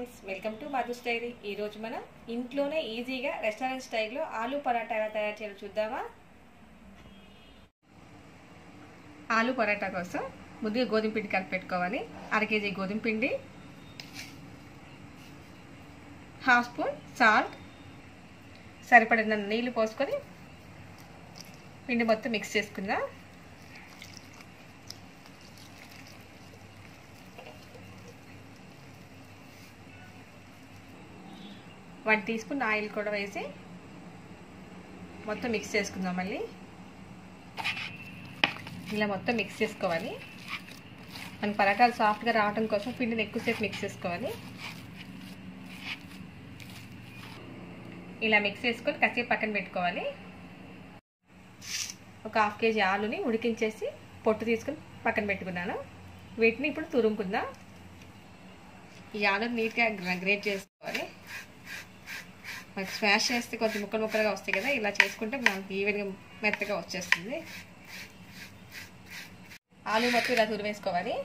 friends welcome to Madhu's diary ఈరోజు మనం ఇంట్లోనే ఈజీగా రెస్టారెంట్ స్టైల్లో ఆలూ పరాటా ఎలా తయారు చేయాలో చూద్దామా ఆలూ పరాటా కోసం ముందుగా గోధుమ పిండి కలిపి పెట్టుకోవాలి అర కేజీ గోధుమ పిండి హాఫ్ స్పూన్ సాల్ట్ సరిపడిన నీళ్లు పోసుకొని పిండి మొత్తం మిక్స్ చేసుకుందాం వన్ టీ స్పూన్ ఆయిల్ కూడా వేసి మొత్తం మిక్స్ చేసుకుందాం మళ్ళీ ఇలా మొత్తం మిక్స్ చేసుకోవాలి మన పరాటాలు సాఫ్ట్గా రావడం కోసం పిండిని ఎక్కువసేపు మిక్స్ చేసుకోవాలి ఇలా మిక్స్ చేసుకొని కాసేపు పక్కన పెట్టుకోవాలి ఒక హాఫ్ కేజీ ఆలుని ఉడికించేసి పొట్టు తీసుకొని పక్కన పెట్టుకున్నాను వీటిని ఇప్పుడు తురుముకుందాం ఈ ఆలుని నీట్గా గ్రేట్ చేసుకోవాలి మనకి స్మాష్ చేస్తే కొంచెం ముక్కలు ముక్కలుగా వస్తాయి కదా ఇలా చేసుకుంటే మనకి ఈవెన్గా మెత్తగా వచ్చేస్తుంది ఆలు మొత్తం ఇలా తురివేసుకోవాలి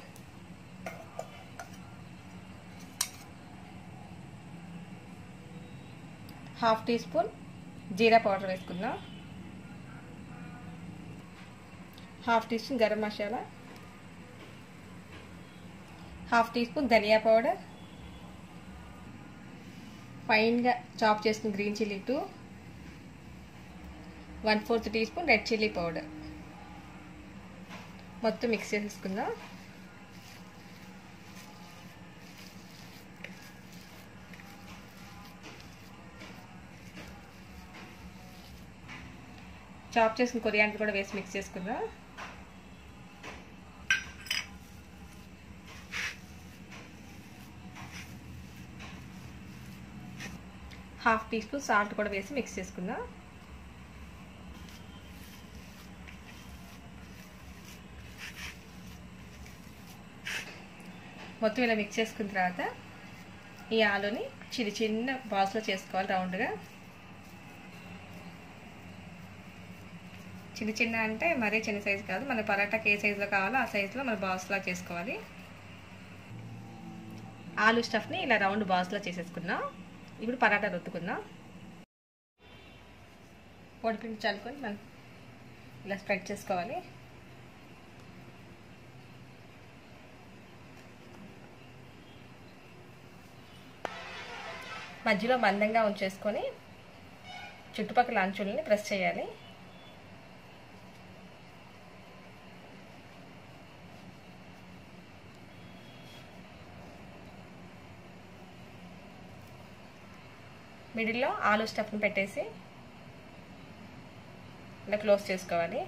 హాఫ్ టీ స్పూన్ జీరా పౌడర్ వేసుకుందాం half teaspoon garam masala half teaspoon ధనియా పౌడర్ ఫైన్గా చాప్ చేసుకున్న green chilli two one fourth teaspoon red chilli powder మొత్తం మిక్స్ చేసేసుకుందాం చాప్ చేసిన కొరియాండర్ కూడా వేసి మిక్స్ చేసుకుందాం హాఫ్ టీ స్పూన్ సాల్ట్ కూడా వేసి మిక్స్ చేసుకుందాం మొత్తం ఇలా మిక్స్ చేసుకున్న తర్వాత ఈ ఆలుని చిన్న చిన్న బాల్స్లో చేసుకోవాలి రౌండ్గా చిన్న చిన్న అంటే మరీ చిన్న సైజు కాదు మన పరాటాకి ఏ సైజులో కావాలో ఆ సైజులో మన బాల్స్లా చేసుకోవాలి ఆలు స్టఫ్ని ఇలా రౌండ్ బాల్స్లో చేసేసుకున్నాం ఇప్పుడు పరాటా రుద్దుకుందాం పొడిపిండి చల్లుకొని మనం ఇలా స్ప్రెడ్ చేసుకోవాలి మధ్యలో మందంగా ఉంచేసుకొని చుట్టుపక్కల అంచుల్ని ప్రెస్ చేయాలి మిడిల్లో ఆలు స్టఫ్ని పెట్టేసి ఇలా క్లోజ్ చేసుకోవాలి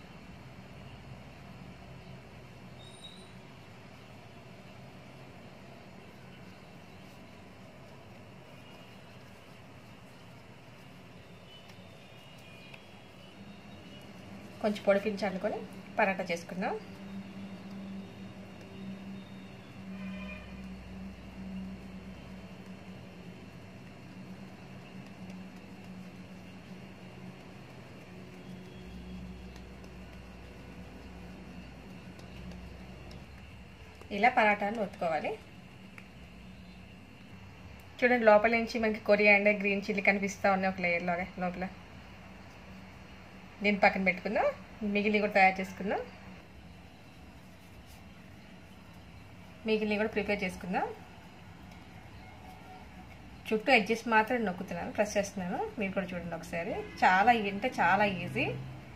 కొంచెం పొడిపించాలనుకొని పరాటా చేసుకుందాం ఇలా పరాటాను ఒత్తుకోవాలి చూడండి లోపల నుంచి మనకి కొరియాండర్ గ్రీన్ చిల్లీ కనిపిస్తూ ఉన్నాయి ఒక లేయర్లోగా లోపల దీన్ని పక్కన పెట్టుకుందాం మిగిలి కూడా తయారు చేసుకుందాం మిగిలిని కూడా ప్రిపేర్ చేసుకుందాం చుట్టూ ఎడ్జెస్ మాత్రం నొక్కుతున్నాను ప్రెస్ చేస్తున్నాను మీరు కూడా చూడండి ఒకసారి చాలా అంటే చాలా ఈజీ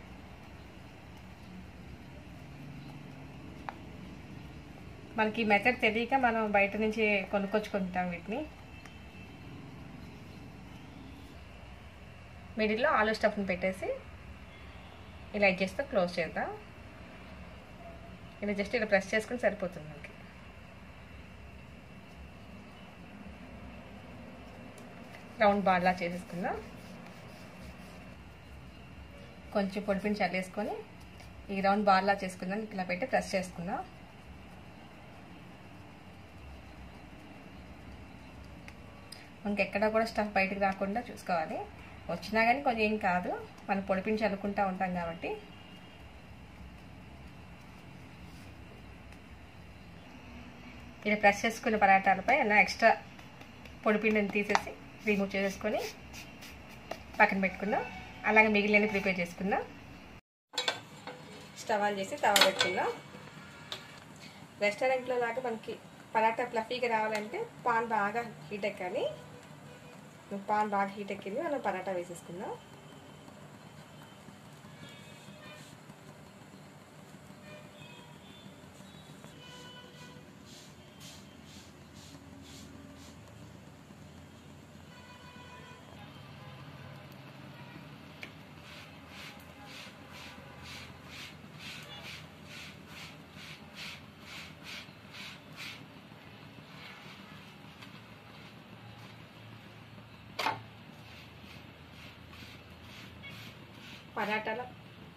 మనకి మెథడ్ తెలియక మనం బయట నుంచి కొనుక్కొచ్చుకుంటాం వీటిని మిడిల్లో ఆలు స్టఫ్ని పెట్టేసి ఇలా చేస్తే క్లోజ్ చేద్దాం ఇలా జస్ట్ ఇలా ప్రెస్ చేసుకుని సరిపోతుంది మనకి రౌండ్ బాల్లా చేసేసుకుందాం కొంచెం పొడిపిని చల్లేసుకొని ఈ రౌండ్ బాల్లా చేసుకుందాం ఇలా పెట్టి ప్రెస్ చేసుకుందాం మనకి ఎక్కడ కూడా స్టఫ్ బయటకు రాకుండా చూసుకోవాలి వచ్చినా కానీ కొంచెం ఏం కాదు మనం పొడిపించి అనుకుంటా ఉంటాం కాబట్టి ఇలా ప్రెస్ చేసుకున్న పరాటాలపై అలా ఎక్స్ట్రా పొడి పిండిని తీసేసి రిమూవ్ చేసేసుకొని పక్కన పెట్టుకుందాం అలాగే మిగిలిన ప్రిపేర్ చేసుకుందాం స్టవ్ ఆన్ చేసి తవా పెట్టుకుందాం రెస్టారెంట్లో లాగా మనకి పరాటా ఫ్లఫీగా రావాలంటే పాన్ బాగా హీట్ ఎక్కాలి పాన్ బాగా హీట్ ఎక్కింది మనం పరాటా వేసేసుకుందాం పరాటాలో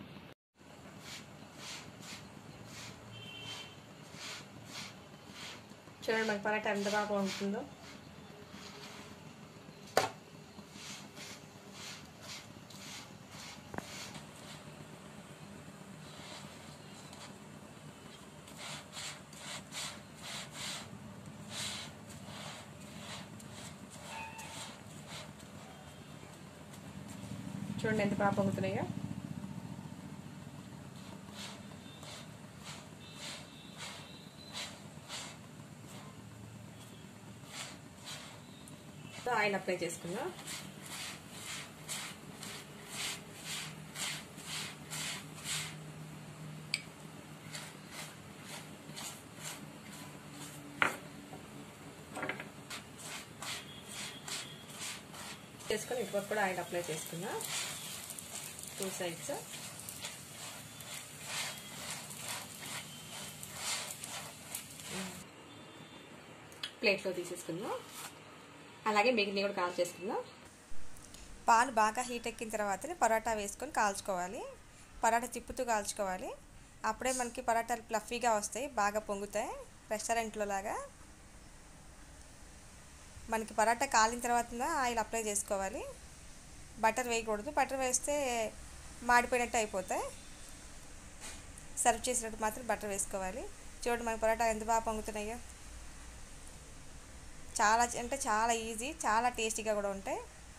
చూడండి మనకి పరాటా ఎంత బాగా ఉంటుందో చూడండి ఎంత బాగా పొంగుతున్నాయో ఆయిల్ అప్లై చేసుకుందాం చేసుకొని ఇటుపక్క కూడా ఆయిల్ అప్లై చేసుకుందాం టూ సైడ్స్ ప్లేట్లో తీసేసుకుందాం అలాగే మిగిలిన కూడా కాల్ చేసుకుందాం పాలు బాగా హీట్ ఎక్కిన తర్వాతనే పరోటా వేసుకొని కాల్చుకోవాలి పరోటా తిప్పుతూ కాల్చుకోవాలి అప్పుడే మనకి పరోటాలు ఫ్లఫీగా వస్తాయి బాగా పొంగుతాయి రెస్టారెంట్లో లాగా మనకి పరోటా కాలిన తర్వాత ఆయిల్ అప్లై చేసుకోవాలి బటర్ వేయకూడదు బటర్ వేస్తే మాడిపోయినట్టు అయిపోతాయి సర్వ్ చేసినట్టు మాత్రం బటర్ వేసుకోవాలి చూడండి మన పరోటా ఎంత బాగా పొంగుతున్నాయో చాలా అంటే చాలా ఈజీ చాలా టేస్టీగా కూడా ఉంటాయి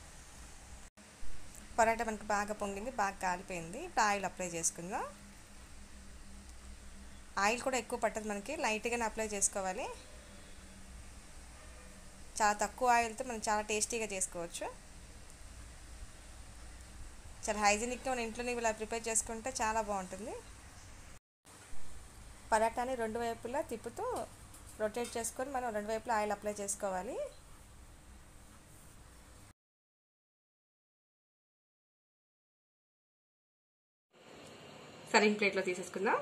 పరోటా మనకి బాగా పొంగింది బాగా కాలిపోయింది ఇప్పుడు ఆయిల్ అప్లై చేసుకుందాం ఆయిల్ కూడా ఎక్కువ పట్టదు మనకి లైట్గానే అప్లై చేసుకోవాలి చాలా తక్కువ ఆయిల్తో మనం చాలా టేస్టీగా చేసుకోవచ్చు చాలా హైజీనిక్గా మన ఇంట్లోనే ఇలా ప్రిపేర్ చేసుకుంటే చాలా బాగుంటుంది పరాటాని రెండు వైపులా తిప్పుతూ రొటేట్ చేసుకొని మనం రెండు వైపులా ఆయిల్ అప్లై చేసుకోవాలి సర్వింగ్ ప్లేట్లో తీసేసుకుందాం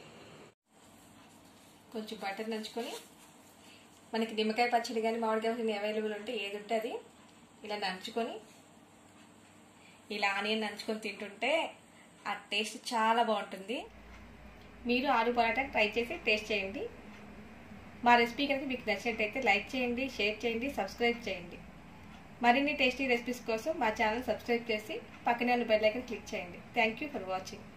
కొంచెం బటర్ నంచుకొని మనకి నిమ్మకాయ పచ్చడి కానీ మామిడికాయ పచ్చడి అవైలబుల్ ఉంటే ఏది ఉంటే అది ఇలా నంచుకొని ఇలా ఆనియన్ నంచుకొని తింటుంటే ఆ టేస్ట్ చాలా బాగుంటుంది మీరు ఆలు పరాటా ట్రై చేసి టేస్ట్ చేయండి మా రెసిపీ కనుక మీకు నచ్చినట్టయితే లైక్ చేయండి షేర్ చేయండి సబ్స్క్రైబ్ చేయండి మరిన్ని టేస్టీ రెసిపీస్ కోసం మా ఛానల్ సబ్స్క్రైబ్ చేసి పక్కనే ఉన్న బెల్ ఐకన్ క్లిక్ చేయండి థ్యాంక్ యూ ఫర్ వాచింగ్